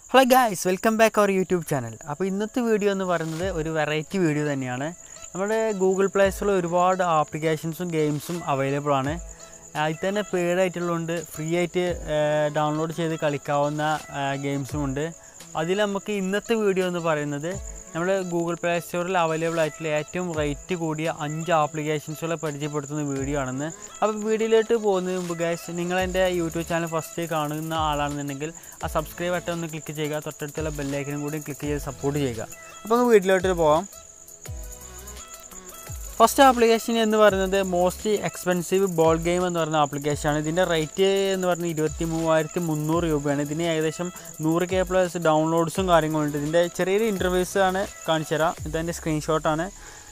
hello guys welcome back our YouTube channel അപ്പോൾ ഇന്നത്തെ video എന്ന് പറയുന്നത് ഒരു വെറൈറ്റി വീഡിയോ തന്നെയാണ് നമ്മുടെ ഗൂഗിൾ പ്ലേ സ്റ്റോറിൽ ഒരുപാട് ആപ്ലിക്കേഷൻസും ഗെയിംസും അവൈലബിൾ ആണ് അതിൽ തന്നെ പെയ്ഡ് ആയിട്ടുള്ളതുണ്ട് ഫ്രീ ആയിട്ട് ഡൗൺലോഡ് ചെയ്ത് കളിക്കാവുന്ന ഗെയിംസും ഉണ്ട് അതിൽ നമുക്ക് ഇന്നത്തെ വീഡിയോ എന്ന് പറയുന്നത് നമ്മുടെ ഗൂഗിൾ പ്ലേ സ്റ്റോറിൽ അവൈലബിൾ ആയിട്ടുള്ള ഏറ്റവും റേറ്റ് കൂടിയ അഞ്ച് ആപ്ലിക്കേഷൻസുകളെ പരിചയപ്പെടുത്തുന്ന വീഡിയോ ആണെന്ന് അപ്പോൾ വീഡിയോയിലോട്ട് പോകുന്നതിന് മുമ്പ് ഗൈസ് നിങ്ങൾ എൻ്റെ യൂട്യൂബ് ചാനൽ ഫസ്റ്റ് കാണുന്ന ആളാണെന്നുണ്ടെങ്കിൽ ആ സബ്സ്ക്രൈബ് ബട്ടൺ ഒന്ന് ക്ലിക്ക് ചെയ്യുക തൊട്ടടുത്തുള്ള ബെല്ലൈക്കനും കൂടി ക്ലിക്ക് ചെയ്ത് സപ്പോർട്ട് ചെയ്യുക അപ്പോൾ നമുക്ക് വീട്ടിലോട്ട് പോകാം ഫസ്റ്റ് ആപ്ലിക്കേഷൻ എന്ന് പറയുന്നത് മോസ്റ്റ് എക്സ്പെൻസീവ് ബോൾ ഗെയിം എന്ന് പറയുന്ന ആപ്ലിക്കേഷനാണ് ഇതിൻ്റെ റേറ്റ് എന്ന് പറയുന്നത് ഇരുപത്തി മൂവായിരത്തി മുന്നൂറ് രൂപയാണ് ഇതിന് ഏകദേശം നൂറ് കെ പ്ലസ് ഡൗൺലോഡ്സും കാര്യങ്ങളുണ്ട് ഇതിൻ്റെ ചെറിയൊരു ഇൻ്റർവ്യൂസ് ആണ് കാണിച്ചു തരാം ഇതെൻ്റെ സ്ക്രീൻഷോട്ടാണ്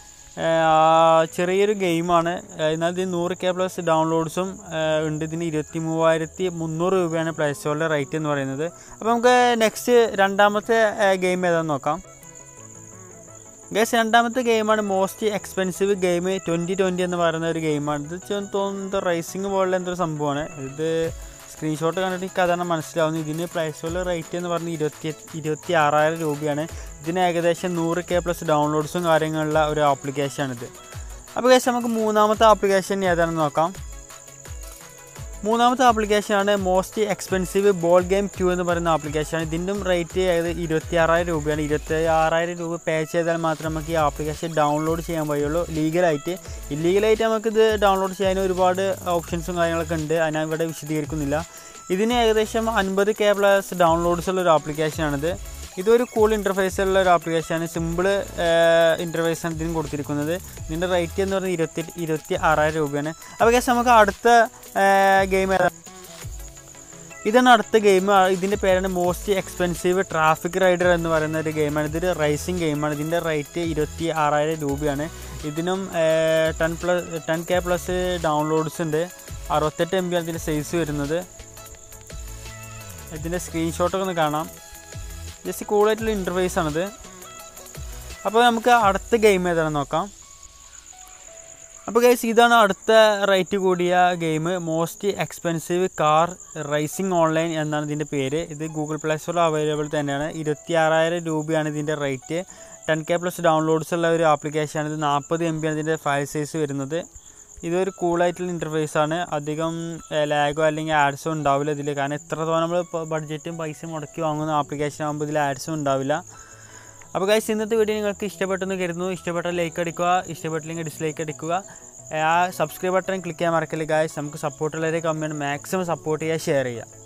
ചെറിയൊരു ഗെയിമാണ് എന്നാൽ ഇതിന് നൂറ് കെ പ്ലസ് ഡൗൺലോഡ്സും ഉണ്ട് ഇതിന് ഇരുപത്തി മൂവായിരത്തി മുന്നൂറ് രൂപയാണ് പ്ലേ സ്റ്റോറിലെ റേറ്റ് എന്ന് പറയുന്നത് അപ്പോൾ നമുക്ക് നെക്സ്റ്റ് രണ്ടാമത്തെ ഗെയിം ഏതാണെന്ന് നോക്കാം ഗൈസ് രണ്ടാമത്തെ ഗെയിമാണ് most expensive game twenty twenty എന്ന് പറയുന്ന ഒരു ഗെയിമാണ് ഇത് തോന്നുന്നത് റേസിംഗ് പോലുള്ള എന്തൊരു സംഭവമാണ് ഇത് സ്ക്രീൻഷോട്ട് കണ്ടിട്ട് എനിക്ക് അതാണ് മനസ്സിലാവുന്നത് ഇതിന് പ്ലേ സ്റ്റോറിൽ റേറ്റ് എന്ന് പറഞ്ഞാൽ ഇരുപത്തി ഇരുപത്തി ആറായിരം രൂപയാണ് ഇതിന് ഏകദേശം നൂറ് കെ പ്ലസ് ഡൗൺലോഡ്സും കാര്യങ്ങളുള്ള ഒരു ആപ്ലിക്കേഷനാണിത് അപ്പോൾ ഗൈസ് നമുക്ക് മൂന്നാമത്തെ ആപ്ലിക്കേഷൻ ഏതാണെന്ന് നോക്കാം മൂന്നാമത്തെ ആപ്ലിക്കേഷനാണ് most expensive ball game cue എന്ന് പറയുന്ന ആപ്ലിക്കേഷനാണ് ഇതിൻ്റെയും റേറ്റ് ഏകദേശം ഇരുപത്തി ആറായിരം രൂപയാണ് ഇരുപത്തി ആറായിരം രൂപ പേ ചെയ്താൽ മാത്രമേ നമുക്ക് ഈ ആപ്ലിക്കേഷൻ ഡൗൺലോഡ് ചെയ്യാൻ കഴിയുള്ളൂ ലീഗലായിട്ട് ഇല്ലീഗലായിട്ട് നമുക്കിത് ഡൗൺലോഡ് ചെയ്യാൻ ഒരുപാട് ഓപ്ഷൻസും കാര്യങ്ങളൊക്കെ ഉണ്ട് അത് ഞാൻ ഇവിടെ വിശദീകരിക്കുന്നില്ല ഇതിന് ഏകദേശം അൻപത് കെ പ്ലസ് ഡൗൺലോഡ്സ് ഉള്ള ഒരു ആപ്ലിക്കേഷനാണിത് ഇതൊരു കൂൾ ഇൻ്റർഫേസ് ഉള്ള ഒരു ആപ്ലിക്കേഷനാണ് സിമ്പിൾ ഇൻ്റർഫേസാണ് ഇതിന് കൊടുത്തിരിക്കുന്നത് ഇതിൻ്റെ റേറ്റ് എന്ന് പറയുന്നത് ഇരുപത്തി ഇരുപത്തി ആറായിരം രൂപയാണ് അപ്പോൾ കേസ് നമുക്ക് അടുത്ത ഗെയിം ഏതാ ഇതാണ് അടുത്ത ഗെയിം ഇതിൻ്റെ പേരാണ് മോസ്റ്റ് എക്സ്പെൻസീവ് ട്രാഫിക് റൈഡർ എന്ന് പറയുന്ന ഒരു ഗെയിമാണ് ഇതൊരു റൈസിങ് ഗെയിമാണ് ഇതിൻ്റെ റേറ്റ് ഇരുപത്തി ആറായിരം രൂപയാണ് ഇതിനും ten plus ten K plus downloads ഉണ്ട് അറുപത്തെട്ട് എം ബി ആണ് ഇതിൻ്റെ സൈസ് വരുന്നത് ഇതിൻ്റെ സ്ക്രീൻഷോട്ടൊക്കെ ഒന്ന് കാണാം ജസ്റ്റ് കൂളായിട്ടുള്ള ഇൻ്റർഫേസ് ആണിത് അപ്പോൾ നമുക്ക് അടുത്ത ഗെയിം ഏതാണെന്ന് നോക്കാം അപ്പോൾ ഗൈസ് ഇതാണ് അടുത്ത റേറ്റ് കൂടിയ game most expensive car racing online എന്നാണ് ഇതിൻ്റെ പേര് ഇത് ഗൂഗിൾ പ്ലേ സ്റ്റോറിൽ അവൈലബിൾ തന്നെയാണ് ഇരുപത്തി ആറായിരം രൂപയാണ് ഇതിൻ്റെ rate ten K plus downloads ഉള്ള ഒരു ആപ്ലിക്കേഷനാണ് ഇത് നാൽപ്പത് എം ബി ആണ് ഇതിൻ്റെ ഫയൽ സൈസ് വരുന്നത് ഇതൊരു കൂളായിട്ടുള്ള ഇൻ്റർഫേസ് ആണ് അധികം ലാഗോ അല്ലെങ്കിൽ ആഡ്സോ ഉണ്ടാവില്ല ഇതിൽ കാരണം എത്രത്തോളം നമ്മൾ ബഡ്ജറ്റും പൈസ മുടക്കി വാങ്ങുന്ന ആപ്ലിക്കേഷൻ ആകുമ്പോൾ ഇതിൽ ആഡ്സും ഉണ്ടാവില്ല അപ്പോൾ ഗൈസ് ഇന്നത്തെ വീഡിയോ നിങ്ങൾക്ക് ഇഷ്ടപ്പെട്ടെന്ന് കരുതുന്നു ഇഷ്ടപ്പെട്ട ലൈക്ക് അടിക്കുക ഇഷ്ടപ്പെട്ടില്ലെങ്കിൽ ഡിസ്ലൈക്ക് അടിക്കുക ആ സബ്സ്ക്രൈബ് ബട്ടൺ ക്ലിക്ക് ചെയ്യാൻ മറക്കല്ലേ ഗായ്സ് നമുക്ക് സപ്പോർട്ടുള്ളവരെ കമ്മിയാണ് മാക്സിമം സപ്പോർട്ട് ചെയ്യുക ഷെയർ ചെയ്യുക